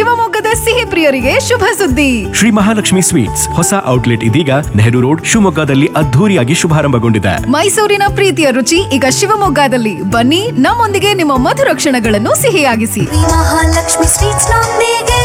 ಶಿವಮೊಗ್ಗದ ಸಿಹಿ ಪ್ರಿಯರಿಗೆ ಶುಭ ಸುದ್ದಿ ಶ್ರೀ ಮಹಾಲಕ್ಷ್ಮಿ ಸ್ವೀಟ್ಸ್ ಹೊಸ ಔಟ್ಲೆಟ್ ಇದೀಗ ನೆಹರು ರೋಡ್ ಶಿವಮೊಗ್ಗದಲ್ಲಿ ಅದ್ಧೂರಿಯಾಗಿ ಶುಭಾರಂಭಗೊಂಡಿದೆ ಮೈಸೂರಿನ ಪ್ರೀತಿಯ ರುಚಿ ಈಗ ಶಿವಮೊಗ್ಗದಲ್ಲಿ ಬನ್ನಿ ನಮ್ಮೊಂದಿಗೆ ನಿಮ್ಮ ಮಧುರ ಕ್ಷಣಗಳನ್ನು ಸಿಹಿಯಾಗಿಸಿ ಮಹಾಲಕ್ಷ್ಮಿ ಸ್ವೀಟ್ಸ್ ನೊಂದಿಗೆ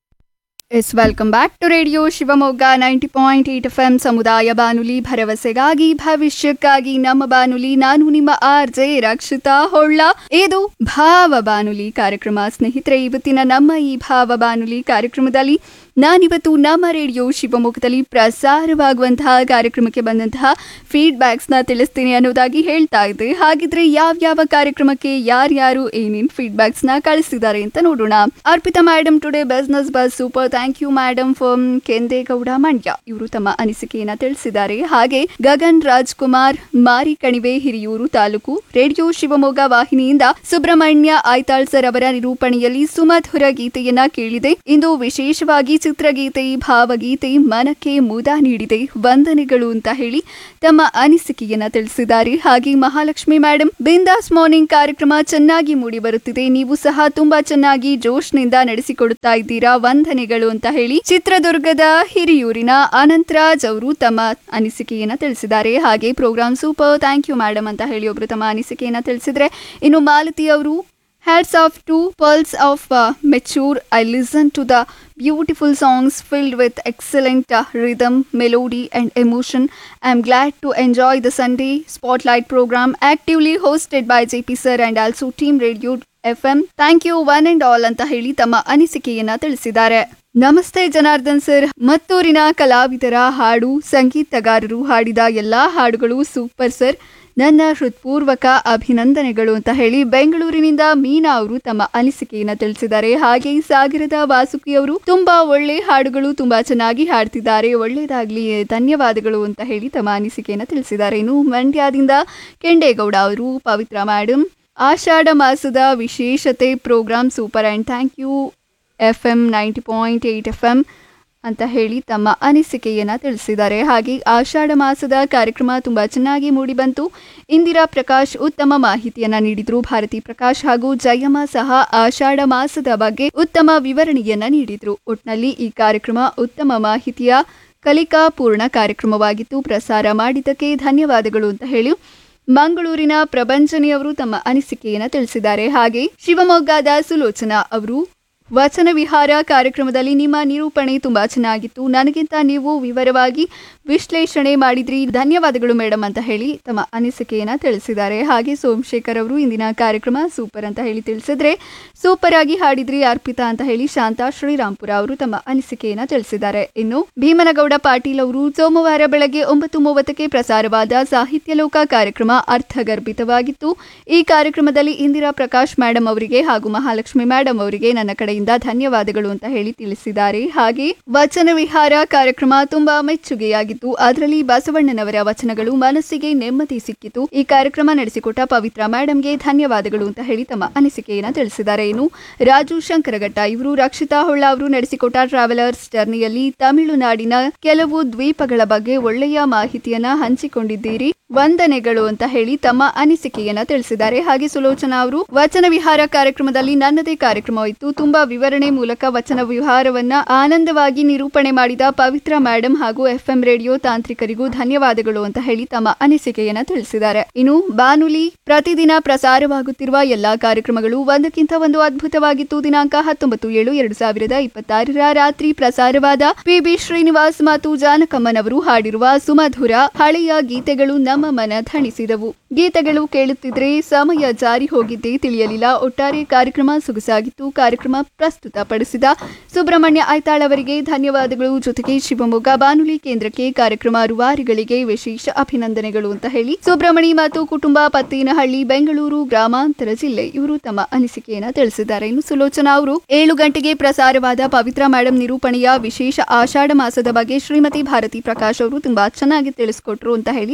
yes welcome back to radio Shivamogga ninety point eight F M ಸಮುದಾಯ ಬಾನುಲಿ ಭರವಸೆಗಾಗಿ ಭವಿಷ್ಯಕ್ಕಾಗಿ ನಮ್ಮ ಬಾನುಲಿ ನಾನು ನಿಮ್ಮ ಆರ್ ಜೆ ರಕ್ಷಿತಾ ಹೊಳ್ಳ ಇದು ಭಾವ ಬಾನುಲಿ ಕಾರ್ಯಕ್ರಮ ಸ್ನೇಹಿತರೆ ಇವತ್ತಿನ ನಮ್ಮ ಈ ಭಾವ ಬಾನುಲಿ ಕಾರ್ಯಕ್ರಮದಲ್ಲಿ ನಾನಿವತ್ತು ನಮ್ಮ ರೇಡಿಯೋ ಶಿವಮೊಗ್ಗದಲ್ಲಿ ಪ್ರಸಾರವಾಗುವಂತಹ ಕಾರ್ಯಕ್ರಮಕ್ಕೆ ಬಂದಂತಹ ಫೀಡ್ಬ್ಯಾಕ್ಸ್ನ ತಿಳಿಸ್ತೀನಿ ಅನ್ನೋದಾಗಿ ಹೇಳ್ತಾ ಇದ್ದೆ ಹಾಗಿದ್ರೆ ಯಾವ ಯಾವ ಕಾರ್ಯಕ್ರಮಕ್ಕೆ ಯಾರ್ಯಾರು ಏನೇನ್ ಫೀಡ್ಬ್ಯಾಕ್ಸ್ನ ಕಳಿಸಿದ್ದಾರೆ ಅಂತ ನೋಡೋಣ Arpita madam today business bus super thank you madam from Kendegowda Mandya ಇವರು ತಮ್ಮ ಅನಿಸಿಕೆಯನ್ನ ತಿಳಿಸಿದ್ದಾರೆ ಹಾಗೆ ಗಗನ್ ರಾಜ್ಕುಮಾರ್ ಮಾರಿ ಕಣಿವೆ ಹಿರಿಯೂರು ತಾಲೂಕು ರೇಡಿಯೋ ಶಿವಮೊಗ್ಗ ವಾಹಿನಿಯಿಂದ ಸುಬ್ರಹ್ಮಣ್ಯ ಐತಾಳ್ ಸರ್ ಅವರ ನಿರೂಪಣೆಯಲ್ಲಿ ಸುಮಧುರ ಗೀತೆಯನ್ನ ಕೇಳಿದೆ ಇಂದು ವಿಶೇಷವಾಗಿ ಚಿತ್ರಗೀತೆ ಭಾವಗೀತೆ ಮನಕ್ಕೆ ಮುದ ನೀಡಿದೆ ವಂದನೆಗಳು ಅಂತ ಹೇಳಿ ತಮ್ಮ ಅನಿಸಿಕೆಯನ್ನ ತಿಳಿಸಿದ್ದಾರೆ ಹಾಗೆ ಮಹಾಲಕ್ಷ್ಮಿ ಮೇಡಮ್ ಬಿಂದಾಸ್ ಮಾರ್ನಿಂಗ್ ಕಾರ್ಯಕ್ರಮ ಚೆನ್ನಾಗಿ ಮೂಡಿ ಬರುತ್ತಿದೆ ನೀವು ಸಹ ತುಂಬಾ ಚೆನ್ನಾಗಿ ಜೋಶ್ನಿಂದ ನಡೆಸಿಕೊಡುತ್ತಾ ಇದ್ದೀರಾ ವಂದನೆಗಳು ಅಂತ ಹೇಳಿ ಚಿತ್ರದುರ್ಗದ ಹಿರಿಯೂರಿನ ಅನಂತರಾಜ್ ಅವರು ತಮ್ಮ ಅನಿಸಿಕೆಯನ್ನ ತಿಳಿಸಿದ್ದಾರೆ ಹಾಗೆ program super thank you madam ಅಂತ ಹೇಳಿ ಒಬ್ರು ತಮ್ಮ ಅನಿಸಿಕೆಯನ್ನ ತಿಳಿಸಿದ್ರೆ ಇನ್ನು ಮಾಲತಿ ಅವರು hats off to pearls of mature I listen to the beautiful songs filled with excellent rhythm melody and emotion I am glad to enjoy the Sunday spotlight program actively hosted by J P sir and also team radio F M thank you one and all ಅಂತ ಹೇಳಿ ತಮ್ಮ ಅನಿಸಿಕೆಯನ್ನ ತಿಳಿಸಿದ್ದಾರೆ ನಮಸ್ತೆ Janardhan sir ಮತ್ತೂರಿನ ಕಲಾವಿದರ ಹಾಡು ಸಂಗೀತಗಾರರು ಹಾಡಿದ ಎಲ್ಲಾ ಹಾಡುಗಳು ಸೂಪರ್ ಸರ್ ನನ್ನ ಹೃತ್ಪೂರ್ವಕ ಅಭಿನಂದನೆಗಳು ಅಂತ ಹೇಳಿ ಬೆಂಗಳೂರಿನಿಂದ ಮೀನಾ ಅವರು ತಮ್ಮ ಅನಿಸಿಕೆಯನ್ನ ತಿಳಿಸಿದ್ದಾರೆ ಹಾಗೆ ಸಾಗರದ ವಾಸುಕಿ ಅವರು ತುಂಬಾ ಒಳ್ಳೆ ಹಾಡುಗಳು ತುಂಬಾ ಚೆನ್ನಾಗಿ ಹಾಡ್ತಿದ್ದಾರೆ ಒಳ್ಳೇದಾಗ್ಲಿ ಧನ್ಯವಾದಗಳು ಅಂತ ಹೇಳಿ ತಮ್ಮ ಅನಿಸಿಕೆಯನ್ನ ತಿಳಿಸಿದ್ದಾರೆ ಇನ್ನು ಮಂಡ್ಯದಿಂದ ಕೆಂಡೇಗೌಡ ಅವರು ಪವಿತ್ರ ಮೇಡಮ್ ಆಷಾಢ ಮಾಸದ ವಿಶೇಷತೆ program super and thank you F M ninety point eight F M ಅಂತ ಹೇಳಿ ತಮ್ಮ ಅನಿಸಿಕೆಯನ್ನ ತಿಳಿಸಿದ್ದಾರೆ ಹಾಗೆ ಆಷಾಢ ಮಾಸದ ಕಾರ್ಯಕ್ರಮ ತುಂಬಾ ಚೆನ್ನಾಗಿ ಮೂಡಿಬಂತು ಇಂದಿರಾ ಪ್ರಕಾಶ್ ಉತ್ತಮ ಮಾಹಿತಿಯನ್ನ ನೀಡಿದ್ರು ಭಾರತಿ ಪ್ರಕಾಶ್ ಹಾಗೂ ಜಯಮ್ಮ ಸಹ ಆಷಾಢ ಮಾಸದ ಬಗ್ಗೆ ಉತ್ತಮ ವಿವರಣೆಯನ್ನ ನೀಡಿದ್ರು ಒಟ್ನಲ್ಲಿ ಈ ಕಾರ್ಯಕ್ರಮ ಉತ್ತಮ ಮಾಹಿತಿಯ ಕಲಿಕಾಪೂರ್ಣ ಕಾರ್ಯಕ್ರಮವಾಗಿತ್ತು ಪ್ರಸಾರ ಮಾಡಿದ್ದಕ್ಕೆ ಧನ್ಯವಾದಗಳು ಅಂತ ಹೇಳಿ ಮಂಗಳೂರಿನ ಪ್ರಭಂಜನಿಯವರು ತಮ್ಮ ಅನಿಸಿಕೆಯನ್ನ ತಿಳಿಸಿದ್ದಾರೆ ಹಾಗೆ ಶಿವಮೊಗ್ಗದ ಸುಲೋಚನಾ ಅವರು ವಚನ ವಿಹಾರ ಕಾರ್ಯಕ್ರಮದಲ್ಲಿ ನಿಮ್ಮ ನಿರೂಪಣೆ ತುಂಬಾ ಚೆನ್ನಾಗಿತ್ತು ನನಗಿಂತ ನೀವು ವಿವರವಾಗಿ ವಿಶ್ಲೇಷಣೆ ಮಾಡಿದ್ರಿ ಧನ್ಯವಾದಗಳು ಮೇಡಮ್ ಅಂತ ಹೇಳಿ ತಮ್ಮ ಅನಿಸಿಕೆಯನ್ನ ತಿಳಿಸಿದ್ದಾರೆ ಹಾಗೆ ಸೋಮಶೇಖರ್ ಅವರು ಇಂದಿನ ಕಾರ್ಯಕ್ರಮ ಸೂಪರ್ ಅಂತ ಹೇಳಿ ತಿಳಿಸಿದ್ರೆ ಸೂಪರ್ ಆಗಿ ಹಾಡಿದ್ರಿ ಅರ್ಪಿತಾ ಅಂತ ಹೇಳಿ ಶಾಂತಾ ಶ್ರೀರಾಮ್ಪುರ ಅವರು ತಮ್ಮ ಅನಿಸಿಕೆಯನ್ನ ತಿಳಿಸಿದ್ದಾರೆ ಇನ್ನು ಭೀಮನಗೌಡ ಪಾಟೀಲ್ ಅವರು ಸೋಮವಾರ ಬೆಳಗ್ಗೆ ಒಂಬತ್ತು ಮೂವತ್ತಕ್ಕೆ ಪ್ರಸಾರವಾದ ಸಾಹಿತ್ಯ ಲೋಕ ಕಾರ್ಯಕ್ರಮ ಅರ್ಥಗರ್ಭಿತವಾಗಿತ್ತು ಈ ಕಾರ್ಯಕ್ರಮದಲ್ಲಿ ಇಂದಿರಾ ಪ್ರಕಾಶ್ ಮೇಡಮ್ ಅವರಿಗೆ ಹಾಗೂ ಮಹಾಲಕ್ಷ್ಮಿ ಮೇಡಮ್ ಅವರಿಗೆ ನನ್ನ ಕಡೆಯಿಂದ ಧನ್ಯವಾದಗಳು ಅಂತ ಹೇಳಿ ತಿಳಿಸಿದ್ದಾರೆ ಹಾಗೆ ವಚನ ವಿಹಾರ ಕಾರ್ಯಕ್ರಮ ತುಂಬಾ ಮೆಚ್ಚುಗೆಯಾಗಿತ್ತು ಅದರಲ್ಲಿ ಬಸವಣ್ಣನವರ ವಚನಗಳು ಮನಸ್ಸಿಗೆ ನೆಮ್ಮದಿ ಸಿಕ್ಕಿತು ಈ ಕಾರ್ಯಕ್ರಮ ನಡೆಸಿಕೊಟ್ಟ ಪವಿತ್ರ ಮೇಡಮ್ಗೆ ಧನ್ಯವಾದಗಳು ಅಂತ ಹೇಳಿ ತಮ್ಮ ಅನಿಸಿಕೆಯನ್ನ ತಿಳಿಸಿದ್ದಾರೆ ಇನ್ನು ರಾಜು ಶಂಕರಘಟ್ಟ ಇವರು ರಕ್ಷಿತಾ ಹೊಳ್ಳ ಅವರು ನಡೆಸಿಕೊಟ್ಟ ಟ್ರಾವೆಲರ್ಸ್ ಜರ್ನಿಯಲ್ಲಿ ತಮಿಳುನಾಡಿನ ಕೆಲವು ದ್ವೀಪಗಳ ಬಗ್ಗೆ ಒಳ್ಳೆಯ ಮಾಹಿತಿಯನ್ನ ಹಂಚಿಕೊಂಡಿದ್ದೀರಿ ವಂದನೆಗಳು ಅಂತ ಹೇಳಿ ತಮ್ಮ ಅನಿಸಿಕೆಯನ್ನ ತಿಳಿಸಿದ್ದಾರೆ ಹಾಗೆ ಸುಲೋಚನಾ ಅವರು ವಚನ ವಿಹಾರ ಕಾರ್ಯಕ್ರಮದಲ್ಲಿ ನನ್ನದೇ ಕಾರ್ಯಕ್ರಮವಿತ್ತು ತುಂಬಾ ವಿವರಣೆ ಮೂಲಕ ವಚನ ವಿಹಾರವನ್ನ ಆನಂದವಾಗಿ ನಿರೂಪಣೆ ಮಾಡಿದ ಪವಿತ್ರ ಮೇಡಮ್ ಹಾಗೂ ಎಫ್ಎಂ ರೇಡಿಯೋ ತಾಂತ್ರಿಕರಿಗೂ ಧನ್ಯವಾದಗಳು ಅಂತ ಹೇಳಿ ತಮ್ಮ ಅನಿಸಿಕೆಯನ್ನ ತಿಳಿಸಿದ್ದಾರೆ ಇನ್ನು ಬಾನುಲಿ ಪ್ರತಿದಿನ ಪ್ರಸಾರವಾಗುತ್ತಿರುವ ಎಲ್ಲಾ ಕಾರ್ಯಕ್ರಮಗಳು ಒಂದಕ್ಕಿಂತ ಒಂದು ಅದ್ಭುತವಾಗಿತ್ತು ದಿನಾಂಕ ಹತ್ತೊಂಬತ್ತು ಏಳು ಎರಡು ಸಾವಿರದ ಇಪ್ಪತ್ತಾರರ ರಾತ್ರಿ ಪ್ರಸಾರವಾದ ಪಿ ಬಿ ಶ್ರೀನಿವಾಸ್ ಮತ್ತು ಜಾನಕಮ್ಮನ್ ಅವರು ಹಾಡಿರುವ ಸುಮಧುರ ಹಳೆಯ ಗೀತೆಗಳು ನಮ್ಮ ಮನ ಥಣಿಸಿದವು ಗೀತೆಗಳು ಕೇಳುತ್ತಿದ್ರೆ ಸಮಯ ಜಾರಿ ಹೋಗಿದ್ದೇ ತಿಳಿಯಲಿಲ್ಲ ಒಟ್ಟಾರೆ ಕಾರ್ಯಕ್ರಮ ಸೊಗಸಾಗಿತ್ತು ಕಾರ್ಯಕ್ರಮ ಪ್ರಸ್ತುತಪಡಿಸಿದ ಸುಬ್ರಹ್ಮಣ್ಯ ಐತಾಳ್ ಅವರಿಗೆ ಧನ್ಯವಾದಗಳು ಜೊತೆಗೆ ಶಿವಮೊಗ್ಗ ಬಾನುಲಿ ಕೇಂದ್ರಕ್ಕೆ ಕಾರ್ಯಕ್ರಮ ರೂವಾರಿಗಳಿಗೆ ವಿಶೇಷ ಅಭಿನಂದನೆಗಳು ಅಂತ ಹೇಳಿ ಸುಬ್ರಹ್ಮಣಿ ಮತ್ತು ಕುಟುಂಬ ಪತ್ತೇನಹಳ್ಳಿ ಬೆಂಗಳೂರು ಗ್ರಾಮಾಂತರ ಜಿಲ್ಲೆ ಇವರು ತಮ್ಮ ಅನಿಸಿಕೆಯನ್ನ ತಿಳಿಸಿದ್ದಾರೆ ಇನ್ನು ಸುಲೋಚನಾ ಅವರು ಏಳು ಗಂಟೆಗೆ ಪ್ರಸಾರವಾದ ಪವಿತ್ರ ಮೇಡಮ್ ನಿರೂಪಣೆಯ ವಿಶೇಷ ಆಷಾಢ ಮಾಸದ ಬಗ್ಗೆ ಶ್ರೀಮತಿ ಭಾರತಿ ಪ್ರಕಾಶ್ ಅವರು ತುಂಬಾ ಚೆನ್ನಾಗಿ ತಿಳಿಸ್ಕೊಟ್ರು ಅಂತ ಹೇಳಿ ತಮ್ಮ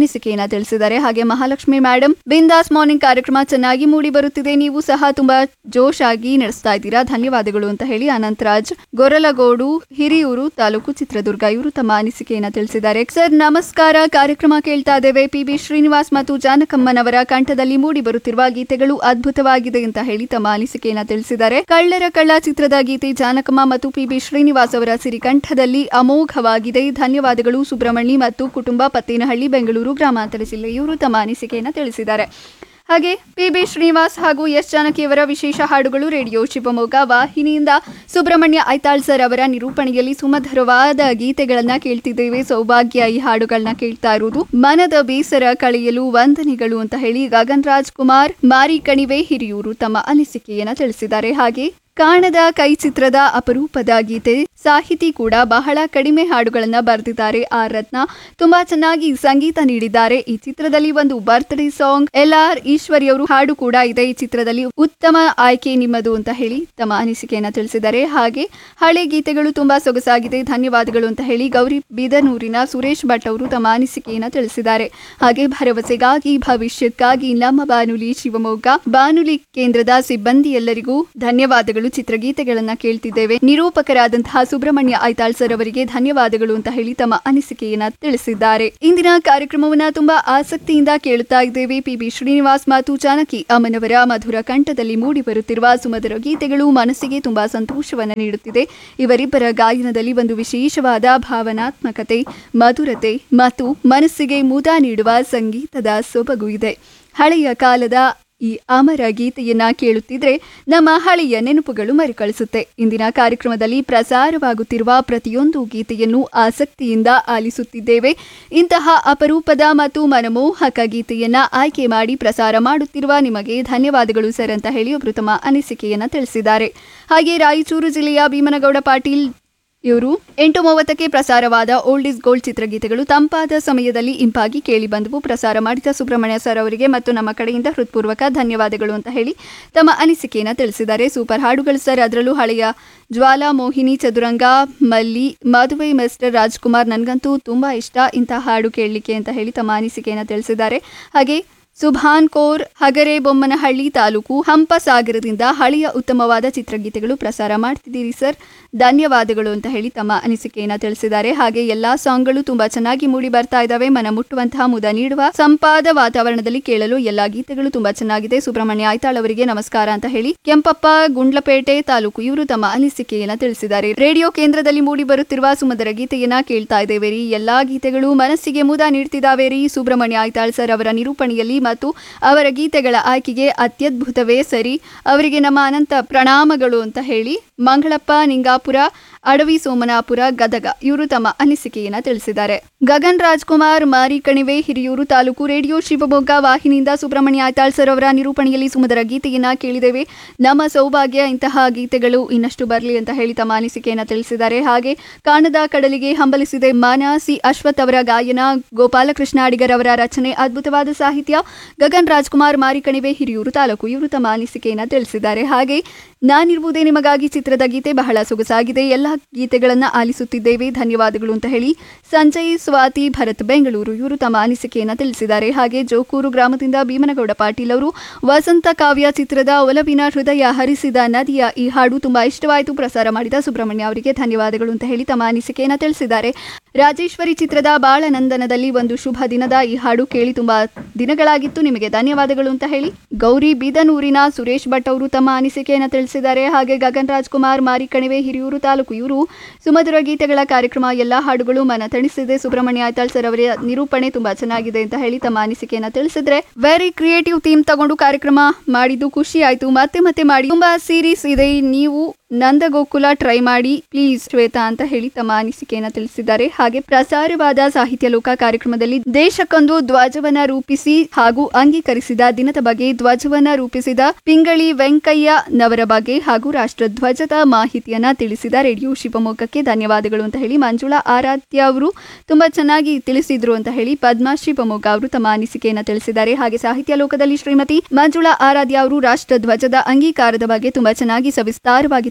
ಅನಿಸಿಕೆಯನ್ನ ತಿಳಿಸಿದ್ದಾರೆ ಹಾಗೆ ಮಹಾಲಕ್ಷ್ಮಿ ಮೇಡಮ್ ಬಿಂದಾಸ್ ಮಾರ್ನಿಂಗ್ ಕಾರ್ಯಕ್ರಮ ಚೆನ್ನಾಗಿ ಮೂಡಿ ಬರುತ್ತಿದೆ ನೀವು ಸಹ ತುಂಬಾ ಜೋಶ್ ಆಗಿ ನಡೆಸ್ತಾ ಇದ್ದೀರಾ ಧನ್ಯವಾದಗಳು ಅಂತ ಹೇಳಿ ಅನಂತರಾಜ್ ಗೊರಲಗೋಡು ಹಿರಿಯೂರು ತಾಲೂಕು ಚಿತ್ರದುರ್ಗ ಇವರು ತಮ್ಮ ಅನಿಸಿಕೆಯನ್ನ ತಿಳಿಸಿದ್ದಾರೆ ಸರ್ ನಮಸ್ಕಾರ ಕಾರ್ಯಕ್ರಮ ಕೇಳ್ತಾ ಇದ್ದೇವೆ ಪಿ ಬಿ ಶ್ರೀನಿವಾಸ್ ಮತ್ತು ಜಾನಕಮ್ಮನವರ ಕಂಠದಲ್ಲಿ ಮೂಡಿ ಬರುತ್ತಿರುವ ಗೀತೆಗಳು ಅದ್ಭುತವಾಗಿದೆ ಅಂತ ಹೇಳಿ ತಮ್ಮ ಅನಿಸಿಕೆಯನ್ನ ತಿಳಿಸಿದ್ದಾರೆ ಕಳ್ಳರ ಕಳ್ಳ ಚಿತ್ರದ ಗೀತೆ ಜಾನಕಮ್ಮ ಮತ್ತು ಪಿ ಬಿ ಶ್ರೀನಿವಾಸ್ ಅವರ ಸಿರಿಕಂಠದಲ್ಲಿ ಅಮೋಘವಾಗಿದೆ ಧನ್ಯವಾದಗಳು ಸುಬ್ರಹ್ಮಣ್ಯ ಮತ್ತು ಕುಟುಂಬ ಪತ್ತೇನಹಳ್ಳಿ ಬೆಂಗಳೂರು ಗ್ರಾಮಾಂತರ ಜಿಲ್ಲೆ ಇವರು ತಮ್ಮ ಅನಿಸಿಕೆಯನ್ನ ತಿಳಿಸಿದ್ದಾರೆ ಹಾಗೆ ಪಿ ಬಿ ಶ್ರೀನಿವಾಸ್ ಹಾಗೂ ಎಸ್ ಜಾನಕಿಯವರ ವಿಶೇಷ ಹಾಡುಗಳು ರೇಡಿಯೋ ಶಿವಮೊಗ್ಗ ವಾಹಿನಿಯಿಂದ ಸುಬ್ರಹ್ಮಣ್ಯ ಐತಾಳ್ ಸರ್ ಅವರ ನಿರೂಪಣೆಯಲ್ಲಿ ಸುಮಧುರವಾದ ಗೀತೆಗಳನ್ನ ಕೇಳ್ತಿದ್ದೇವೆ ಸೌಭಾಗ್ಯ ಈ ಹಾಡುಗಳನ್ನ ಕೇಳ್ತಾ ಇರುವುದು ಮನದ ಬೇಸರ ಕಳೆಯಲು ವಂದನೆಗಳು ಅಂತ ಹೇಳಿ ಗಗನ್ ರಾಜ್ ಕುಮಾರ್ ಮಾರಿ ಕಣಿವೆ ಹಿರಿಯೂರು ತಮ್ಮ ಅನಿಸಿಕೆಯನ್ನ ತಿಳಿಸಿದ್ದಾರೆ ಹಾಗೆ ಕಾಣದ ಕೈ ಚಿತ್ರದ ಅಪರೂಪದ ಗೀತೆ ಸಾಹಿತಿ ಕೂಡ ಬಹಳ ಕಡಿಮೆ ಹಾಡುಗಳನ್ನ ಬರೆದಿದ್ದಾರೆ ಆ ರತ್ನ ತುಂಬಾ ಚೆನ್ನಾಗಿ ಸಂಗೀತ ನೀಡಿದ್ದಾರೆ ಈ ಚಿತ್ರದಲ್ಲಿ ಒಂದು birthday song L R Eshwari ಅವರು ಹಾಡು ಕೂಡ ಇದೆ ಈ ಚಿತ್ರದಲ್ಲಿ ಉತ್ತಮ ಆಯ್ಕೆ ನಿಮ್ಮದು ಅಂತ ಹೇಳಿ ತಮ್ಮ ಅನಿಸಿಕೆಯನ್ನ ತಿಳಿಸಿದ್ದಾರೆ ಹಾಗೆ ಹಳೆ ಗೀತೆಗಳು ತುಂಬಾ ಸೊಗಸಾಗಿದೆ ಧನ್ಯವಾದಗಳು ಅಂತ ಹೇಳಿ ಗೌರಿ ಬೀದನೂರಿನ ಸುರೇಶ್ ಭಟ್ ಅವರು ತಮ್ಮ ಅನಿಸಿಕೆಯನ್ನ ತಿಳಿಸಿದ್ದಾರೆ ಹಾಗೆ ಭರವಸೆಗಾಗಿ ಭವಿಷ್ಯಕ್ಕಾಗಿ ನಮ್ಮ ಬಾನುಲಿ ಶಿವಮೊಗ್ಗ ಬಾನುಲಿ ಕೇಂದ್ರದ ಸಿಬ್ಬಂದಿ ಎಲ್ಲರಿಗೂ ಧನ್ಯವಾದಗಳು ಚಿತ್ರಗೀತೆಗಳನ್ನ ಕೇಳ್ತಿದ್ದೇವೆ ನಿರೂಪಕರಾದಂತಹ ಸುಬ್ರಹ್ಮಣ್ಯ ಐತಾಳ್ ಸರ್ ಅವರಿಗೆ ಧನ್ಯವಾದಗಳು ಅಂತ ಹೇಳಿ ತಮ್ಮ ಅನಿಸಿಕೆಯನ್ನ ತಿಳಿಸಿದ್ದಾರೆ ಇಂದಿನ ಕಾರ್ಯಕ್ರಮವನ್ನ ತುಂಬಾ ಆಸಕ್ತಿಯಿಂದ ಕೇಳುತ್ತಾ ಇದ್ದೇವೆ ಪಿ ಬಿ ಶ್ರೀನಿವಾಸ್ ಮತ್ತು ಜಾನಕಿ ಅಮ್ಮನವರ ಮಧುರ ಕಂಠದಲ್ಲಿ ಮೂಡಿ ಬರುತ್ತಿರುವ ಸುಮಧುರ ಗೀತೆಗಳು ಮನಸ್ಸಿಗೆ ತುಂಬಾ ಸಂತೋಷವನ್ನ ನೀಡುತ್ತಿದೆ ಇವರಿಬ್ಬರ ಗಾಯನದಲ್ಲಿ ಒಂದು ವಿಶೇಷವಾದ ಭಾವನಾತ್ಮಕತೆ ಮಧುರತೆ ಮತ್ತು ಮನಸ್ಸಿಗೆ ಮುದ ನೀಡುವ ಸಂಗೀತದ ಸೊಬಗು ಇದೆ ಹಳೆಯ ಕಾಲದ ಈ ಅಮರ ಗೀತೆಯನ್ನ ಕೇಳುತ್ತಿದ್ರೆ ನಮ್ಮ ಹಳೆಯ ನೆನಪುಗಳು ಮರುಕಳಿಸುತ್ತೆ ಇಂದಿನ ಕಾರ್ಯಕ್ರಮದಲ್ಲಿ ಪ್ರಸಾರವಾಗುತ್ತಿರುವ ಪ್ರತಿಯೊಂದು ಗೀತೆಯನ್ನು ಆಸಕ್ತಿಯಿಂದ ಆಲಿಸುತ್ತಿದ್ದೇವೆ ಇಂತಹ ಅಪರೂಪದ ಮತ್ತು ಮನಮೋಹಕ ಗೀತೆಯನ್ನ ಆಯ್ಕೆ ಮಾಡಿ ಪ್ರಸಾರ ಮಾಡುತ್ತಿರುವ ನಿಮಗೆ ಧನ್ಯವಾದಗಳು ಸರ್ ಅಂತ ಹೇಳಿ ಒಬ್ಬರು ತಮ್ಮ ಅನಿಸಿಕೆಯನ್ನ ತಿಳಿಸಿದ್ದಾರೆ ಹಾಗೆ ರಾಯಚೂರು ಜಿಲ್ಲೆಯ ಭೀಮನಗೌಡ ಪಾಟೀಲ್ ಇವರು ಎಂಟು ಮೂವತ್ತಕ್ಕೆ ಪ್ರಸಾರವಾದ ಓಲ್ಡ್ ಇಸ್ ಗೋಲ್ಡ್ ಚಿತ್ರಗೀತೆಗಳು ತಂಪಾದ ಸಮಯದಲ್ಲಿ ಇಂಪಾಗಿ ಕೇಳಿ ಬಂದವು ಪ್ರಸಾರ ಮಾಡಿದ ಸುಬ್ರಹ್ಮಣ್ಯ ಸರ್ ಅವರಿಗೆ ಮತ್ತು ನಮ್ಮ ಕಡೆಯಿಂದ ಹೃತ್ಪೂರ್ವಕ ಧನ್ಯವಾದಗಳು ಅಂತ ಹೇಳಿ ತಮ್ಮ ಅನಿಸಿಕೆಯನ್ನು ತಿಳಿಸಿದ್ದಾರೆ ಸೂಪರ್ ಹಾಡುಗಳು ಸರ್ ಅದರಲ್ಲೂ ಹಳೆಯ ಜ್ವಾಲಾ ಮೋಹಿನಿ ಚದುರಂಗ ಮಲ್ಲಿ ಮದುವೆ ಮಿಸ್ಟರ್ ರಾಜ್ಕುಮಾರ್ ನನಗಂತೂ ತುಂಬಾ ಇಷ್ಟ ಇಂತಹ ಹಾಡು ಕೇಳಲಿಕ್ಕೆ ಅಂತ ಹೇಳಿ ತಮ್ಮ ಅನಿಸಿಕೆಯನ್ನು ತಿಳಿಸಿದ್ದಾರೆ ಹಾಗೆ ಸುಭಾನ್ ಕೋರ್ ಹಗರೆ ಬೊಮ್ಮನಹಳ್ಳಿ ತಾಲೂಕು ಹಂಪಸಾಗರದಿಂದ ಹಳೆಯ ಉತ್ತಮವಾದ ಚಿತ್ರಗೀತೆಗಳು ಪ್ರಸಾರ ಮಾಡ್ತಿದ್ದೀರಿ ಸರ್ ಧನ್ಯವಾದಗಳು ಅಂತ ಹೇಳಿ ತಮ್ಮ ಅನಿಸಿಕೆಯನ್ನ ತಿಳಿಸಿದ್ದಾರೆ ಹಾಗೆ ಎಲ್ಲಾ ಸಾಂಗ್ಗಳು ತುಂಬಾ ಚೆನ್ನಾಗಿ ಮೂಡಿ ಬರ್ತಾ ಇದ್ದಾವೆ ಮನ ಮುಟ್ಟುವಂತಹ ಮುದ ನೀಡುವ ಸಂಪಾದ ವಾತಾವರಣದಲ್ಲಿ ಕೇಳಲು ಎಲ್ಲಾ ಗೀತೆಗಳು ತುಂಬಾ ಚೆನ್ನಾಗಿದೆ ಸುಬ್ರಹ್ಮಣ್ಯ ಆಯ್ತಾಳ್ ಅವರಿಗೆ ನಮಸ್ಕಾರ ಅಂತ ಹೇಳಿ ಕೆಂಪಪ್ಪ ಗುಂಡ್ಲಪೇಟೆ ತಾಲೂಕು ಇವರು ತಮ್ಮ ಅನಿಸಿಕೆಯನ್ನ ತಿಳಿಸಿದ್ದಾರೆ ರೇಡಿಯೋ ಕೇಂದ್ರದಲ್ಲಿ ಮೂಡಿ ಬರುತ್ತಿರುವ ಸುಮಧುರ ಗೀತೆಯನ್ನ ಕೇಳ್ತಾ ಇದ್ದೇವೆ ರೀ ಎಲ್ಲಾ ಗೀತೆಗಳು ಮನಸ್ಸಿಗೆ ಮುದ ನೀಡ್ತಿದ್ದಾವೆ ರೀ ಸುಬ್ರಹ್ಮಣ್ಯ ಆಯ್ತಾಳ್ ಸರ್ ಅವರ ನಿರೂಪಣೆಯಲ್ಲಿ ಮತ್ತು ಅವರ ಗೀತೆಗಳ ಆಯ್ಕೆಗೆ ಅತ್ಯದ್ಭುತವೇ ಸರಿ ಅವರಿಗೆ ನಮ್ಮ ಅನಂತ ಪ್ರಣಾಮಗಳು ಅಂತ ಹೇಳಿ ಮಂಗಳಪ್ಪ ನಿಂಗಾಪುರ ಅಡವಿ ಸೋಮನಾಪುರ ಗದಗ ಇವರು ತಮ್ಮ ಅನಿಸಿಕೆಯನ್ನ ತಿಳಿಸಿದ್ದಾರೆ ಗಗನ್ ರಾಜ್ಕುಮಾರ್ ಮಾರಿ ಕಣಿವೆ ಹಿರಿಯೂರು ತಾಲೂಕು ರೇಡಿಯೋ ಶಿವಮೊಗ್ಗ ವಾಹಿನಿಯಿಂದ ಸುಬ್ರಹ್ಮಣ್ಯ ಆಯ್ತಾಳ್ ಸರ್ ಅವರ ನಿರೂಪಣೆಯಲ್ಲಿ ಸುಮಧುರ ಗೀತೆಯನ್ನ ಕೇಳಿದ್ದೇವೆ ನಮ್ಮ ಸೌಭಾಗ್ಯ ಇಂತಹ ಗೀತೆಗಳು ಇನ್ನಷ್ಟು ಬರಲಿ ಅಂತ ಹೇಳಿ ತಮ್ಮ ಅನಿಸಿಕೆಯನ್ನ ತಿಳಿಸಿದ್ದಾರೆ ಹಾಗೆ ಕಾಣದ ಕಡಲಿಗೆ ಹಂಬಲಿಸಿದೆ ಮಾನ ಸಿ ಅಶ್ವಥ್ ಅವರ ಗಾಯನ ಗೋಪಾಲಕೃಷ್ಣ ಅಡಿಗರ್ ಅವರ ರಚನೆ ಅದ್ಭುತವಾದ ಸಾಹಿತ್ಯ ಗಗನ್ ರಾಜ್ಕುಮಾರ್ ಮಾರಿಕಣಿವೆ ಹಿರಿಯೂರು ತಾಲೂಕು ಇವರು ತಮ್ಮ ಅನಿಸಿಕೆಯನ್ನ ತಿಳಿಸಿದ್ದಾರೆ ಹಾಗೆ ನಾನಿರುವುದೇ ನಿಮಗಾಗಿ ಚಿತ್ರದ ಗೀತೆ ಬಹಳ ಸೊಗಸಾಗಿದೆ ಎಲ್ಲ ಗೀತೆಗಳನ್ನ ಆಲಿಸುತ್ತಿದ್ದೇವೆ ಧನ್ಯವಾದಗಳು ಅಂತ ಹೇಳಿ ಸಂಜಯ್ ಸ್ವಾತಿ ಭರತ್ ಬೆಂಗಳೂರು ಇವರು ತಮ್ಮ ಅನಿಸಿಕೆಯನ್ನ ತಿಳಿಸಿದ್ದಾರೆ ಹಾಗೆ ಜೋಕೂರು ಗ್ರಾಮದಿಂದ ಭೀಮನಗೌಡ ಪಾಟೀಲ್ ಅವರು ವಸಂತ ಕಾವ್ಯ ಚಿತ್ರದ ಒಲವಿನ ಹೃದಯ ಹರಿಸಿದ ನದಿಯ ಈ ಹಾಡು ತುಂಬಾ ಇಷ್ಟವಾಯಿತು ಪ್ರಸಾರ ಮಾಡಿದ ಸುಬ್ರಹ್ಮಣ್ಯ ಅವರಿಗೆ ಧನ್ಯವಾದಗಳು ಅಂತ ಹೇಳಿ ತಮ್ಮ ಅನಿಸಿಕೆಯನ್ನ ತಿಳಿಸಿದ್ದಾರೆ ರಾಜೇಶ್ವರಿ ಚಿತ್ರದ ಬಾಳನಂದನದಲ್ಲಿ ಒಂದು ಶುಭ ದಿನದ ಈ ಹಾಡು ಕೇಳಿ ತುಂಬಾ ದಿನಗಳಾಗಿತ್ತು ನಿಮಗೆ ಧನ್ಯವಾದಗಳು ಅಂತ ಹೇಳಿ ಗೌರಿ ಬೀದನೂರಿನ ಸುರೇಶ್ ಭಟ್ ಅವರು ತಮ್ಮ ಅನಿಸಿಕೆಯನ್ನು ತಿಳಿಸಿದ್ದಾರೆ ಹಾಗೆ ಗಗನ್ ರಾಜ್ಕುಮಾರ್ ಮಾರಿಕಣಿವೆ ಹಿರಿಯೂರು ತಾಲೂಕು ಇವರು ಸುಮಧುರ ಗೀತೆಗಳ ಕಾರ್ಯಕ್ರಮ ಎಲ್ಲಾ ಹಾಡುಗಳು ಮನ ತಣಿಸಿದೆ ಸುಬ್ರಹ್ಮಣ್ಯ ಆಯ್ತಾಳ್ ಸರ್ ಅವರ ನಿರೂಪಣೆ ತುಂಬಾ ಚೆನ್ನಾಗಿದೆ ಅಂತ ಹೇಳಿ ತಮ್ಮ ಅನಿಸಿಕೆಯನ್ನ ತಿಳಿಸಿದ್ರೆ ವೆರಿ ಕ್ರಿಯೇಟಿವ್ ಥೀಮ್ ತಗೊಂಡು ಕಾರ್ಯಕ್ರಮ ಮಾಡಿದ್ದು ಖುಷಿ ಆಯ್ತು ಮತ್ತೆ ಮತ್ತೆ ಮಾಡಿ ತುಂಬಾ ಸೀರೀಸ್ ಇದೆ ನೀವು ನಂದಗೋಕುಲ ಟ್ರೈ ಮಾಡಿ ಪ್ಲೀಸ್ ಶ್ವೇತಾ ಅಂತ ಹೇಳಿ ತಮ್ಮ ಅನಿಸಿಕೆಯನ್ನ ತಿಳಿಸಿದ್ದಾರೆ ಹಾಗೆ ಪ್ರಸಾರವಾದ ಸಾಹಿತ್ಯ ಲೋಕ ಕಾರ್ಯಕ್ರಮದಲ್ಲಿ ದೇಶಕ್ಕೊಂದು ಧ್ವಜವನ್ನ ರೂಪಿಸಿ ಹಾಗೂ ಅಂಗೀಕರಿಸಿದ ದಿನದ ಬಗ್ಗೆ ಧ್ವಜವನ್ನ ರೂಪಿಸಿದ ಪಿಂಗಳಿ ವೆಂಕಯ್ಯ ನವರ ಬಗ್ಗೆ ಹಾಗೂ ರಾಷ್ಟ್ರ ಧ್ವಜದ ಮಾಹಿತಿಯನ್ನ ತಿಳಿಸಿದ ರೇಡಿಯೋ ಶಿವಮೊಗ್ಗಕ್ಕೆ ಧನ್ಯವಾದಗಳು ಅಂತ ಹೇಳಿ ಮಂಜುಳಾ ಆರಾಧ್ಯ ಅವರು ತುಂಬಾ ಚೆನ್ನಾಗಿ ತಿಳಿಸಿದ್ರು ಅಂತ ಹೇಳಿ ಪದ್ಮಾ ಶಿವಮೊಗ್ಗ ಅವರು ತಮ್ಮ ಅನಿಸಿಕೆಯನ್ನ ತಿಳಿಸಿದ್ದಾರೆ ಹಾಗೆ ಸಾಹಿತ್ಯ ಲೋಕದಲ್ಲಿ ಶ್ರೀಮತಿ ಮಂಜುಳಾ ಆರಾಧ್ಯ ಅವರು ರಾಷ್ಟ್ರ ಧ್ವಜದ ಅಂಗೀಕಾರದ ಬಗ್ಗೆ ತುಂಬಾ ಚೆನ್ನಾಗಿ ಸವಿಸ್ತಾರವಾಗಿ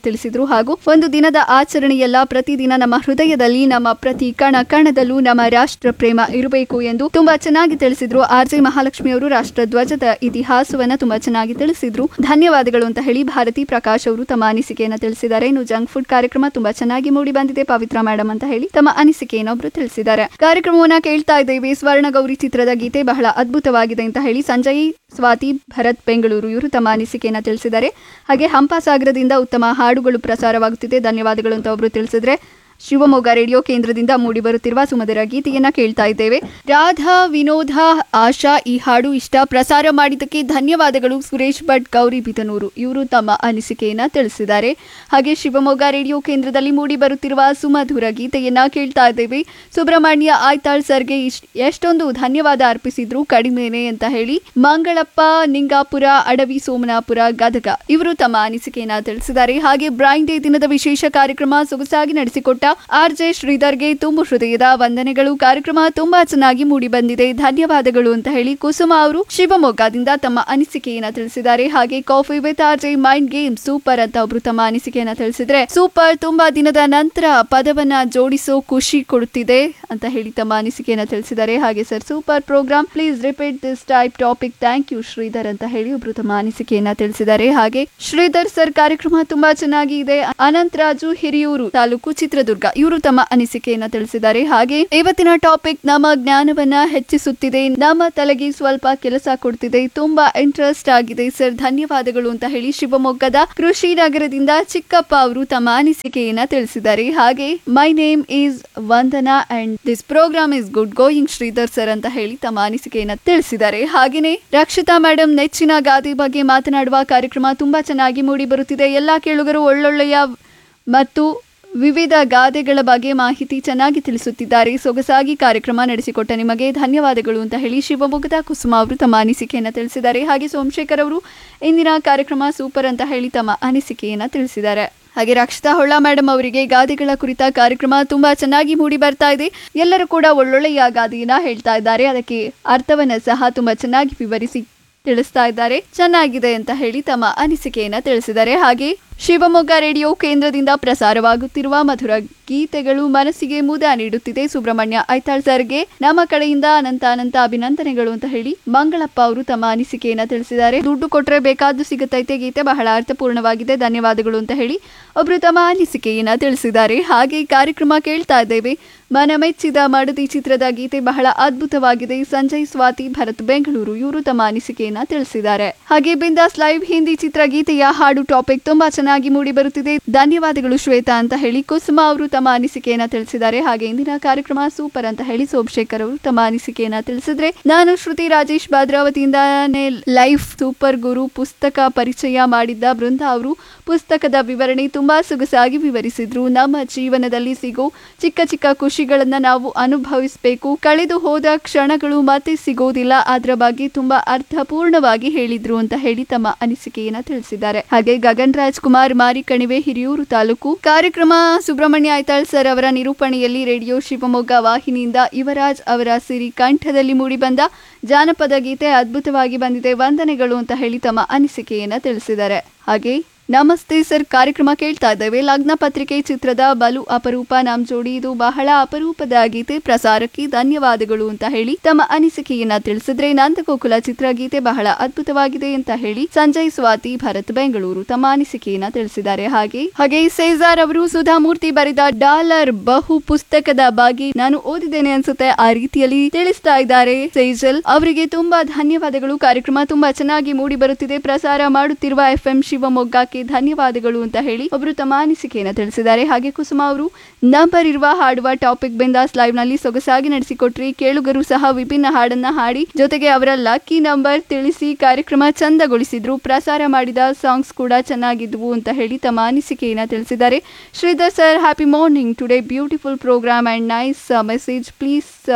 ತಿಳಿಸಿದ್ರು ಹಾಗೂ ಒಂದು ದಿನದ ಆಚರಣೆಯಲ್ಲ ಪ್ರತಿದಿನ ನಮ್ಮ ಹೃದಯದಲ್ಲಿ ನಮ್ಮ ಪ್ರತಿ ಕಣ ಕಣದಲ್ಲೂ ನಮ್ಮ ರಾಷ್ಟ್ರ ಪ್ರೇಮ ಇರಬೇಕು ಎಂದು ತುಂಬಾ ಚೆನ್ನಾಗಿ ತಿಳಿಸಿದ್ರು ಆರ್ ಜೆ ಮಹಾಲಕ್ಷ್ಮಿ ಅವರು ರಾಷ್ಟ್ರ ಧ್ವಜದ ಇತಿಹಾಸವನ್ನ ತುಂಬಾ ಚೆನ್ನಾಗಿ ತಿಳಿಸಿದ್ರು ಧನ್ಯವಾದಗಳು ಅಂತ ಹೇಳಿ ಭಾರತಿ ಪ್ರಕಾಶ್ ಅವರು ತಮ್ಮ ಅನಿಸಿಕೆಯನ್ನ ತಿಳಿಸಿದ್ದಾರೆ ಇನ್ನು ಜಂಕ್ ಫುಡ್ ಕಾರ್ಯಕ್ರಮ ತುಂಬಾ ಚೆನ್ನಾಗಿ ಮೂಡಿ ಬಂದಿದೆ ಪವಿತ್ರ ಮೇಡಮ್ ಅಂತ ಹೇಳಿ ತಮ್ಮ ಅನಿಸಿಕೆಯನ್ನು ಒಬ್ರು ತಿಳಿಸಿದ್ದಾರೆ ಕಾರ್ಯಕ್ರಮವನ್ನ ಕೇಳ್ತಾ ಇದ್ದೇವೆ ಸ್ವರ್ಣ ಗೌರಿ ಚಿತ್ರದ ಗೀತೆ ಬಹಳ ಅದ್ಭುತವಾಗಿದೆ ಅಂತ ಹೇಳಿ ಸಂಜಯ್ ಸ್ವಾತಿ ಭರತ್ ಬೆಂಗಳೂರು ಇವರು ತಮ್ಮ ಅನಿಸಿಕೆಯನ್ನ ತಿಳಿಸಿದ್ದಾರೆ ಹಾಗೆ ಹಂಪಸಾಗರದಿಂದ ಉತ್ತಮ ಹಾಡುಗಳು ಪ್ರಸಾರವಾಗುತ್ತಿದೆ ಧನ್ಯವಾದಗಳು ಅಂತ ಒಬ್ರು ತಿಳಿಸಿದ್ರೆ ಶಿವಮೊಗ್ಗ ರೇಡಿಯೋ ಕೇಂದ್ರದಿಂದ ಮೂಡಿ ಬರುತ್ತಿರುವ ಸುಮಧುರ ಗೀತೆಯನ್ನ ಕೇಳ್ತಾ ಇದ್ದೇವೆ ರಾಧಾ ವಿನೋದ ಆಶಾ ಈ ಹಾಡು ಇಷ್ಟ ಪ್ರಸಾರ ಮಾಡಿದ್ದಕ್ಕೆ ಧನ್ಯವಾದಗಳು ಸುರೇಶ್ ಭಟ್ ಗೌರಿ ಬಿದನೂರು ಇವರು ತಮ್ಮ ಅನಿಸಿಕೆಯನ್ನ ತಿಳಿಸಿದ್ದಾರೆ ಹಾಗೆ ಶಿವಮೊಗ್ಗ ರೇಡಿಯೋ ಕೇಂದ್ರದಲ್ಲಿ ಮೂಡಿ ಬರುತ್ತಿರುವ ಸುಮಧುರ ಗೀತೆಯನ್ನ ಕೇಳ್ತಾ ಇದ್ದೇವೆ ಸುಬ್ರಹ್ಮಣ್ಯ ಆಯ್ತಾಳ್ ಸರ್ಗೆ ಇಷ್ಟ್- ಎಷ್ಟೊಂದು ಧನ್ಯವಾದ ಅರ್ಪಿಸಿದ್ರು ಕಡಿಮೆನೆ ಅಂತ ಹೇಳಿ ಮಂಗಳಪ್ಪ ನಿಂಗಾಪುರ ಅಡವಿ ಸೋಮನಾಪುರ ಗದಗ ಇವರು ತಮ್ಮ ಅನಿಸಿಕೆಯನ್ನ ತಿಳಿಸಿದ್ದಾರೆ ಹಾಗೆ ಬ್ರೈನ್ ಡೇ ದಿನದ ವಿಶೇಷ ಕಾರ್ಯಕ್ರಮ ಸೊಗಸಾಗಿ ನಡೆಸಿಕೊಟ್ಟ ಆರ್ ಜೆ ಶ್ರೀಧರ್ಗೆ ತುಂಬು ಹೃದಯದ ವಂದನೆಗಳು ಕಾರ್ಯಕ್ರಮ ತುಂಬಾ ಚೆನ್ನಾಗಿ ಮೂಡಿ ಬಂದಿದೆ ಧನ್ಯವಾದಗಳು ಅಂತ ಹೇಳಿ ಕುಸುಮ ಅವರು ಶಿವಮೊಗ್ಗದಿಂದ ತಮ್ಮ ಅನಿಸಿಕೆಯನ್ನ ತಿಳಿಸಿದ್ದಾರೆ ಹಾಗೆ coffee with R J mind game super ಅಂತ ಒಬ್ರು ತಮ್ಮ ಅನಿಸಿಕೆಯನ್ನ ತಿಳಿಸಿದ್ರೆ ಸೂಪರ್ ತುಂಬಾ ದಿನದ ನಂತರ ಪದವನ್ನ ಜೋಡಿಸೋ ಖುಷಿ ಕೊಡುತ್ತಿದೆ ಅಂತ ಹೇಳಿ ತಮ್ಮ ಅನಿಸಿಕೆಯನ್ನ ತಿಳಿಸಿದ್ದಾರೆ ಹಾಗೆ sir super program please repeat this type topic thank you Sridhar ಅಂತ ಹೇಳಿ ಒಬ್ರು ತಮ್ಮ ಅನಿಸಿಕೆಯನ್ನ ತಿಳಿಸಿದ್ದಾರೆ ಹಾಗೆ ಶ್ರೀಧರ್ ಸರ್ ಕಾರ್ಯಕ್ರಮ ತುಂಬಾ ಚೆನ್ನಾಗಿ ಇದೆ ಅನಂತರಾಜು ಹಿರಿಯೂರು ತಾಲೂಕು ಚಿತ್ರದುರ್ಗ ಇವರು ತಮ್ಮ ಅನಿಸಿಕೆಯನ್ನ ತಿಳಿಸಿದ್ದಾರೆ ಹಾಗೆ ಇವತ್ತಿನ ಟಾಪಿಕ್ ನಮ್ಮ ಜ್ಞಾನವನ್ನ ಹೆಚ್ಚಿಸುತ್ತಿದೆ ನಮ್ಮ ತಲೆಗೆ ಸ್ವಲ್ಪ ಕೆಲಸ ಕೊಡ್ತಿದೆ ತುಂಬಾ ಇಂಟ್ರೆಸ್ಟ್ ಆಗಿದೆ ಸರ್ ಧನ್ಯವಾದಗಳು ಅಂತ ಹೇಳಿ ಶಿವಮೊಗ್ಗದ ಕೃಷಿ ನಗರದಿಂದ ಚಿಕ್ಕಪ್ಪ ಅವರು ತಮ್ಮ ಅನಿಸಿಕೆಯನ್ನ ತಿಳಿಸಿದ್ದಾರೆ ಹಾಗೆ my name is Vandana and this program is good going Sridhar sir ಅಂತ ಹೇಳಿ ತಮ್ಮ ಅನಿಸಿಕೆಯನ್ನ ತಿಳಿಸಿದ್ದಾರೆ ಹಾಗೇನೆ ರಕ್ಷಿತಾ ಮೇಡಮ್ ನೆಚ್ಚಿನ ಗಾದೆ ಬಗ್ಗೆ ಮಾತನಾಡುವ ಕಾರ್ಯಕ್ರಮ ತುಂಬಾ ಚೆನ್ನಾಗಿ ಮೂಡಿ ಬರುತ್ತಿದೆ ಎಲ್ಲಾ ಕೇಳುಗರು ಒಳ್ಳೊಳ್ಳೆಯ ಮತ್ತು ವಿವಿಧ ಗಾದೆಗಳ ಬಗ್ಗೆ ಮಾಹಿತಿ ಚೆನ್ನಾಗಿ ತಿಳಿಸುತ್ತಿದ್ದಾರೆ ಸೊಗಸಾಗಿ ಕಾರ್ಯಕ್ರಮ ನಡೆಸಿಕೊಟ್ಟ ನಿಮಗೆ ಧನ್ಯವಾದಗಳು ಅಂತ ಹೇಳಿ ಶಿವಮೊಗ್ಗದ ಕುಸುಮ ಅವರು ತಮ್ಮ ಅನಿಸಿಕೆಯನ್ನು ತಿಳಿಸಿದ್ದಾರೆ ಹಾಗೆ ಸೋಮಶೇಖರ್ ಅವರು ಇಂದಿನ ಕಾರ್ಯಕ್ರಮ ಸೂಪರ್ ಅಂತ ಹೇಳಿ ತಮ್ಮ ಅನಿಸಿಕೆಯನ್ನು ತಿಳಿಸಿದ್ದಾರೆ ಹಾಗೆ ರಕ್ಷಿತಾ ಹೊಳ್ಳ ಮೇಡಮ್ ಅವರಿಗೆ ಗಾದೆಗಳ ಕುರಿತ ಕಾರ್ಯಕ್ರಮ ತುಂಬಾ ಚೆನ್ನಾಗಿ ಮೂಡಿ ಬರ್ತಾ ಇದೆ ಎಲ್ಲರೂ ಕೂಡ ಒಳ್ಳೊಳ್ಳೆಯ ಗಾದೆಯನ್ನ ಹೇಳ್ತಾ ಇದ್ದಾರೆ ಅದಕ್ಕೆ ಅರ್ಥವನ್ನ ಸಹ ತುಂಬಾ ಚೆನ್ನಾಗಿ ವಿವರಿಸಿ ತಿಳಿಸ್ತಾ ಇದ್ದಾರೆ ಚೆನ್ನಾಗಿದೆ ಅಂತ ಹೇಳಿ ತಮ್ಮ ಅನಿಸಿಕೆಯನ್ನ ತಿಳಿಸಿದ್ದಾರೆ ಹಾಗೆ ಶಿವಮೊಗ್ಗ ರೇಡಿಯೋ ಕೇಂದ್ರದಿಂದ ಪ್ರಸಾರವಾಗುತ್ತಿರುವ ಮಧುರ ಗೀತೆಗಳು ಮನಸ್ಸಿಗೆ ಮುದ ನೀಡುತ್ತಿದೆ ಸುಬ್ರಹ್ಮಣ್ಯ ಐತಾಳ್ ಸರ್ಗೆ ನಮ್ಮ ಕಡೆಯಿಂದ ಅನಂತ ಅನಂತ ಅಭಿನಂದನೆಗಳು ಅಂತ ಹೇಳಿ ಮಂಗಳಪ್ಪ ಅವರು ತಮ್ಮ ಅನಿಸಿಕೆಯನ್ನ ತಿಳಿಸಿದ್ದಾರೆ ದುಡ್ಡು ಕೊಟ್ರೆ ಬೇಕಾದ್ದು ಸಿಗುತ್ತೈತೆ ಗೀತೆ ಬಹಳ ಅರ್ಥಪೂರ್ಣವಾಗಿದೆ ಧನ್ಯವಾದಗಳು ಅಂತ ಹೇಳಿ ಒಬ್ರು ತಮ್ಮ ಅನಿಸಿಕೆಯನ್ನ ತಿಳಿಸಿದ್ದಾರೆ ಹಾಗೆ ಕಾರ್ಯಕ್ರಮ ಕೇಳ್ತಾ ಇದ್ದೇವೆ ಮನಮೆಚ್ಚಿದ ಮಡದಿ ಚಿತ್ರದ ಗೀತೆ ಬಹಳ ಅದ್ಭುತವಾಗಿದೆ ಸಂಜಯ್ ಸ್ವಾತಿ ಭರತ್ ಬೆಂಗಳೂರು ಇವರು ತಮ್ಮ ಅನಿಸಿಕೆಯನ್ನ ತಿಳಿಸಿದ್ದಾರೆ ಹಾಗೆ ಬಿಂದಾಸ್ ಲೈವ್ ಹಿಂದಿ ಚಿತ್ರಗೀತೆಯ ಹಾಡು ಟಾಪಿಕ್ ತುಂಬಾ ಚೆನ್ನಾಗಿ ಮೂಡಿ ಬರುತ್ತಿದೆ ಧನ್ಯವಾದಗಳು ಶ್ವೇತಾ ಅಂತ ಹೇಳಿ ಕುಸುಮ ಅವರು ತಮ್ಮ ಅನಿಸಿಕೆಯನ್ನ ತಿಳಿಸಿದ್ದಾರೆ ಹಾಗೆ ಇಂದಿನ ಕಾರ್ಯಕ್ರಮ ಸೂಪರ್ ಅಂತ ಹೇಳಿ ಸೋಮಶೇಖರ್ ಅವರು ತಮ್ಮ ಅನಿಸಿಕೆಯನ್ನ ತಿಳಿಸಿದ್ರೆ ನಾನು ಶ್ರುತಿ ರಾಜೇಶ್ ಭದ್ರಾವತಿಯಿಂದಾನೇ ಲೈಫ್ ಸೂಪರ್ ಗುರು ಪುಸ್ತಕ ಪರಿಚಯ ಮಾಡಿದ್ದ ಬೃಂದ ಅವರು ಪುಸ್ತಕದ ವಿವರಣೆ ತುಂಬಾ ಸೊಗಸಾಗಿ ವಿವರಿಸಿದ್ರು ನಮ್ಮ ಜೀವನದಲ್ಲಿ ಸಿಗೋ ಚಿಕ್ಕ ಚಿಕ್ಕ ಖುಷಿಗಳನ್ನ ನಾವು ಅನುಭವಿಸಬೇಕು ಕಳೆದು ಹೋದ ಕ್ಷಣಗಳು ಮತ್ತೆ ಸಿಗೋದಿಲ್ಲ ಅದರ ಬಗ್ಗೆ ತುಂಬಾ ಅರ್ಥಪೂರ್ಣವಾಗಿ ಹೇಳಿದ್ರು ಅಂತ ಹೇಳಿ ತಮ್ಮ ಅನಿಸಿಕೆಯನ್ನ ತಿಳಿಸಿದ್ದಾರೆ ಹಾಗೆ ಗಗನ್ ರಾಜ್ ಕುಮಾರ್ ಮಾರಿಕಣಿವೆ ಹಿರಿಯೂರು ತಾಲೂಕು ಕಾರ್ಯಕ್ರಮ ಸುಬ್ರಹ್ಮಣ್ಯ ಐತಾಳ್ ಸರ್ ಅವರ ನಿರೂಪಣೆಯಲ್ಲಿ ರೇಡಿಯೋ ಶಿವಮೊಗ್ಗ ವಾಹಿನಿಯಿಂದ ಯುವರಾಜ್ ಅವರ ಸಿರಿ ಕಂಠದಲ್ಲಿ ಮೂಡಿಬಂದ ಜಾನಪದ ಗೀತೆ ಅದ್ಭುತವಾಗಿ ಬಂದಿದೆ ವಂದನೆಗಳು ಅಂತ ಹೇಳಿ ತಮ್ಮ ಅನಿಸಿಕೆಯನ್ನ ತಿಳಿಸಿದ್ದಾರೆ ಹಾಗೆ ನಮಸ್ತೆ ಸರ್ ಕಾರ್ಯಕ್ರಮ ಕೇಳ್ತಾ ಇದ್ದೇವೆ ಲಗ್ನ ಪತ್ರಿಕೆ ಚಿತ್ರದ ಬಲು ಅಪರೂಪ ನಮ್ ಜೋಡಿ ಇದು ಬಹಳ ಅಪರೂಪದ ಗೀತೆ ಪ್ರಸಾರಕ್ಕೆ ಧನ್ಯವಾದಗಳು ಅಂತ ಹೇಳಿ ತಮ್ಮ ಅನಿಸಿಕೆಯನ್ನ ತಿಳಿಸಿದ್ರೆ ನಂದಗೋಕುಲ ಚಿತ್ರಗೀತೆ ಬಹಳ ಅದ್ಭುತವಾಗಿದೆ ಅಂತ ಹೇಳಿ ಸಂಜಯ್ ಸ್ವಾತಿ ಭರತ್ ಬೆಂಗಳೂರು ತಮ್ಮ ಅನಿಸಿಕೆಯನ್ನ ತಿಳಿಸಿದ್ದಾರೆ ಹಾಗೆ ಹಾಗೆ ಸೇಜಾರ್ ಅವರು ಸುಧಾಮೂರ್ತಿ ಬರೆದ ಡಾಲರ್ ಬಹು ಪುಸ್ತಕದ ಬಗ್ಗೆ ನಾನು ಓದಿದ್ದೇನೆ ಅನ್ಸುತ್ತೆ ಆ ರೀತಿಯಲ್ಲಿ ತಿಳಿಸ್ತಾ ಇದ್ದಾರೆ ಸೇಜಲ್ ಅವರಿಗೆ ತುಂಬಾ ಧನ್ಯವಾದಗಳು ಕಾರ್ಯಕ್ರಮ ತುಂಬಾ ಚೆನ್ನಾಗಿ ಮೂಡಿ ಬರುತ್ತಿದೆ ಪ್ರಸಾರ ಮಾಡುತ್ತಿರುವ ಎಫ್ ಎಂ ಶಿವಮೊಗ್ಗಕ್ಕೆ ಧನ್ಯವಾದಗಳು ಅಂತ ಹೇಳಿ ಒಬ್ರು ತಮ್ಮ ಅನಿಸಿಕೆಯನ್ನು ತಿಳಿಸಿದ್ದಾರೆ ಹಾಗೆ ಕುಸುಮ ಅವರು ನಂಬರ್ ಇರುವ ಹಾಡುವ ಟಾಪಿಕ್ ಬಿಂದಾಸ್ ಲೈವ್ ನಲ್ಲಿ ಸೊಗಸಾಗಿ ನಡೆಸಿಕೊಟ್ರಿ ಕೇಳುಗರು ಸಹ ವಿಭಿನ್ನ ಹಾಡನ್ನ ಹಾಡಿ ಜೊತೆಗೆ ಅವರ ಲಕ್ಕಿ ನಂಬರ್ ತಿಳಿಸಿ ಕಾರ್ಯಕ್ರಮ ಚಂದಗೊಳಿಸಿದ್ರು ಪ್ರಸಾರ ಮಾಡಿದ ಸಾಂಗ್ಸ್ ಕೂಡ ಚೆನ್ನಾಗಿದ್ವು ಅಂತ ಹೇಳಿ ತಮ್ಮ ಅನಿಸಿಕೆಯನ್ನ ತಿಳಿಸಿದ್ದಾರೆ Sridhar sir happy morning today beautiful program and nice message please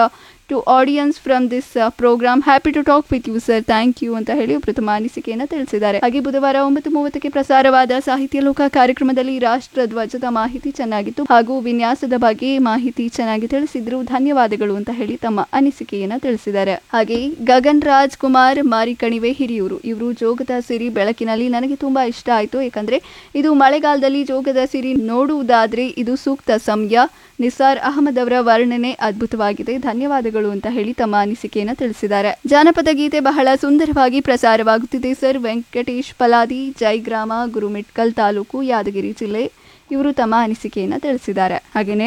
to audience from this program happy to talk with you sir thank you ಅಂತ ಹೇಳಿ ಒಬ್ರು ತಮ್ಮ ಅನಿಸಿಕೆಯನ್ನು ತಿಳಿಸಿದ್ದಾರೆ ಹಾಗೆ ಬುಧವಾರ ಒಂಬತ್ತು ಮೂವತ್ತಕ್ಕೆ ಪ್ರಸಾರವಾದ ಸಾಹಿತ್ಯ ಲೋಕ ಕಾರ್ಯಕ್ರಮದಲ್ಲಿ ರಾಷ್ಟ್ರ ಧ್ವಜದ ಮಾಹಿತಿ ಚೆನ್ನಾಗಿತ್ತು ಹಾಗೂ ವಿನ್ಯಾಸದ ಬಗ್ಗೆ ಮಾಹಿತಿ ಚೆನ್ನಾಗಿ ತಿಳಿಸಿದ್ರು ಧನ್ಯವಾದಗಳು ಅಂತ ಹೇಳಿ ತಮ್ಮ ಅನಿಸಿಕೆಯನ್ನ ತಿಳಿಸಿದ್ದಾರೆ ಹಾಗೆ ಗಗನ್ ರಾಜ್ ಕುಮಾರ್ ಮಾರಿಕಣಿವೆ ಹಿರಿಯೂರು ಇವರು ಜೋಗದ ಸಿರಿ ಬೆಳಕಿನಲ್ಲಿ ನನಗೆ ತುಂಬಾ ಇಷ್ಟ ಆಯಿತು ಯಾಕಂದ್ರೆ ಇದು ಮಳೆಗಾಲದಲ್ಲಿ ಜೋಗದ ಸಿರಿ ನೋಡುವುದಾದ್ರೆ ಇದು ಸೂಕ್ತ ಸಮಯ ನಿಸಾರ್ ಅಹಮದ್ ಅವರ ವರ್ಣನೆ ಅದ್ಭುತವಾಗಿದೆ ಧನ್ಯವಾದಗಳು ಅಂತ ಹೇಳಿ ತಮ್ಮ ಅನಿಸಿಕೆಯನ್ನು ತಿಳಿಸಿದ್ದಾರೆ ಜಾನಪದ ಗೀತೆ ಬಹಳ ಸುಂದರವಾಗಿ ಪ್ರಸಾರವಾಗುತ್ತಿದೆ ಸರ್ ವೆಂಕಟೇಶ್ ಪಲಾದಿ ಜೈಗ್ರಾಮ ಗುರುಮಿಟ್ಕಲ್ ತಾಲೂಕು ಯಾದಗಿರಿ ಜಿಲ್ಲೆ ಇವರು ತಮ್ಮ ಅನಿಸಿಕೆಯನ್ನು ತಿಳಿಸಿದ್ದಾರೆ ಹಾಗೆಯೇ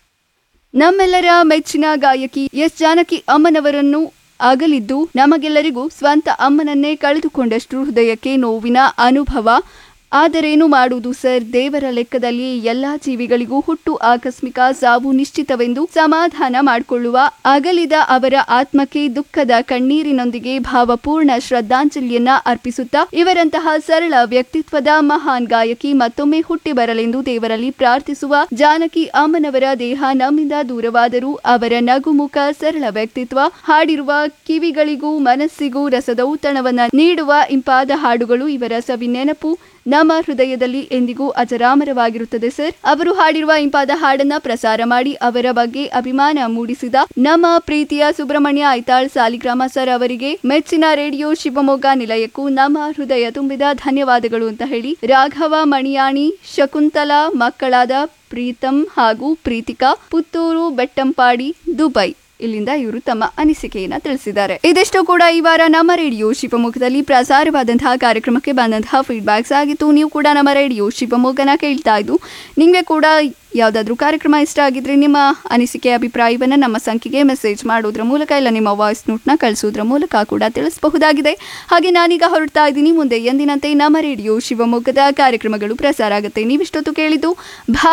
ನಮ್ಮೆಲ್ಲರ ಮೆಚ್ಚಿನ ಗಾಯಕಿ ಎಸ್ ಜಾನಕಿ ಅಮ್ಮನವರನ್ನು ಆಗಲಿದ್ದು ನಮಗೆಲ್ಲರಿಗೂ ಸ್ವಂತ ಅಮ್ಮನನ್ನೇ ಕಳೆದುಕೊಂಡಷ್ಟು ಹೃದಯಕ್ಕೆ ನೋವಿನ ಅನುಭವ ಆದರೇನು ಮಾಡುವುದು ಸರ್ ದೇವರ ಲೆಕ್ಕದಲ್ಲಿ ಎಲ್ಲಾ ಜೀವಿಗಳಿಗೂ ಹುಟ್ಟು ಆಕಸ್ಮಿಕ ಸಾವು ನಿಶ್ಚಿತವೆಂದು ಸಮಾಧಾನ ಮಾಡಿಕೊಳ್ಳುವ ಅಗಲಿದ ಅವರ ಆತ್ಮಕ್ಕೆ ದುಃಖದ ಕಣ್ಣೀರಿನೊಂದಿಗೆ ಭಾವಪೂರ್ಣ ಶ್ರದ್ಧಾಂಜಲಿಯನ್ನ ಅರ್ಪಿಸುತ್ತಾ ಇವರಂತಹ ಸರಳ ವ್ಯಕ್ತಿತ್ವದ ಮಹಾನ್ ಗಾಯಕಿ ಮತ್ತೊಮ್ಮೆ ಹುಟ್ಟಿ ಬರಲೆಂದು ದೇವರಲ್ಲಿ ಪ್ರಾರ್ಥಿಸುವ ಜಾನಕಿ ಅಮ್ಮನವರ ದೇಹ ನಮ್ಮಿಂದ ದೂರವಾದರೂ ಅವರ ನಗುಮುಖ ಸರಳ ವ್ಯಕ್ತಿತ್ವ ಹಾಡಿರುವ ಕಿವಿಗಳಿಗೂ ಮನಸ್ಸಿಗೂ ರಸದೌತಣವನ್ನ ನೀಡುವ ಇಂಪಾದ ಹಾಡುಗಳು ಇವರ ಸವಿ ನೆನಪು ನಮ್ಮ ಹೃದಯದಲ್ಲಿ ಎಂದಿಗೂ ಅಜರಾಮರವಾಗಿರುತ್ತದೆ ಸರ್ ಅವರು ಹಾಡಿರುವ ಇಂಪಾದ ಹಾಡನ್ನ ಪ್ರಸಾರ ಮಾಡಿ ಅವರ ಬಗ್ಗೆ ಅಭಿಮಾನ ಮೂಡಿಸಿದ ನಮ್ಮ ಪ್ರೀತಿಯ ಸುಬ್ರಹ್ಮಣ್ಯ ಐತಾಳ್ ಸಾಲಿಗ್ರಾಮ ಸರ್ ಅವರಿಗೆ ಮೆಚ್ಚಿನ ರೇಡಿಯೋ ಶಿವಮೊಗ್ಗ ನಿಲಯಕ್ಕೂ ನಮ್ಮ ಹೃದಯ ತುಂಬಿದ ಧನ್ಯವಾದಗಳು ಅಂತ ಹೇಳಿ ರಾಘವ ಮಣಿಯಾಣಿ ಶಕುಂತಲಾ ಮಕ್ಕಳಾದ ಪ್ರೀತಂ ಹಾಗೂ ಪ್ರೀತಿಕಾ ಪುತ್ತೂರು ಬೆಟ್ಟಂಪಾಡಿ ದುಬೈ ಇಲ್ಲಿಂದ ಇವರು ತಮ್ಮ ಅನಿಸಿಕೆಯನ್ನ ತಿಳಿಸಿದ್ದಾರೆ ಇದಿಷ್ಟು ಕೂಡ ಈ ವಾರ ನಮ್ಮ ರೇಡಿಯೋ ಶಿವಮೊಗ್ಗದಲ್ಲಿ ಪ್ರಸಾರವಾದಂತಹ ಕಾರ್ಯಕ್ರಮಕ್ಕೆ ಬಂದಂತಹ ಫೀಡ್ಬ್ಯಾಕ್ಸ್ ಆಗಿತ್ತು ನೀವು ಕೂಡ ನಮ್ಮ ರೇಡಿಯೋ ಶಿವಮೊಗ್ಗನ ಕೇಳ್ತಾ ಇದ್ದು ನಿಮಗೆ ಕೂಡ ಯಾವುದಾದ್ರೂ ಕಾರ್ಯಕ್ರಮ ಇಷ್ಟ ಆಗಿದ್ರೆ ನಿಮ್ಮ ಅನಿಸಿಕೆ ಅಭಿಪ್ರಾಯವನ್ನು ನಮ್ಮ ಸಂಖ್ಯೆಗೆ ಮೆಸೇಜ್ ಮಾಡೋದ್ರ ಮೂಲಕ ಇಲ್ಲ ನಿಮ್ಮ ವಾಯ್ಸ್ ನೋಟ್ನ ಕಳಿಸೋದ್ರ ಮೂಲಕ ಕೂಡ ತಿಳಿಸಬಹುದಾಗಿದೆ ಹಾಗೆ ನಾನೀಗ ಹೊರಡ್ತಾ ಇದ್ದೀನಿ ಮುಂದೆ ಎಂದಿನಂತೆ ನಮ್ಮ ರೇಡಿಯೋ ಶಿವಮೊಗ್ಗದ ಕಾರ್ಯಕ್ರಮಗಳು ಪ್ರಸಾರ ಆಗುತ್ತೆ ನೀವಿಷ್ಟೊತ್ತು ಕೇಳಿದ್ದು ಭಾ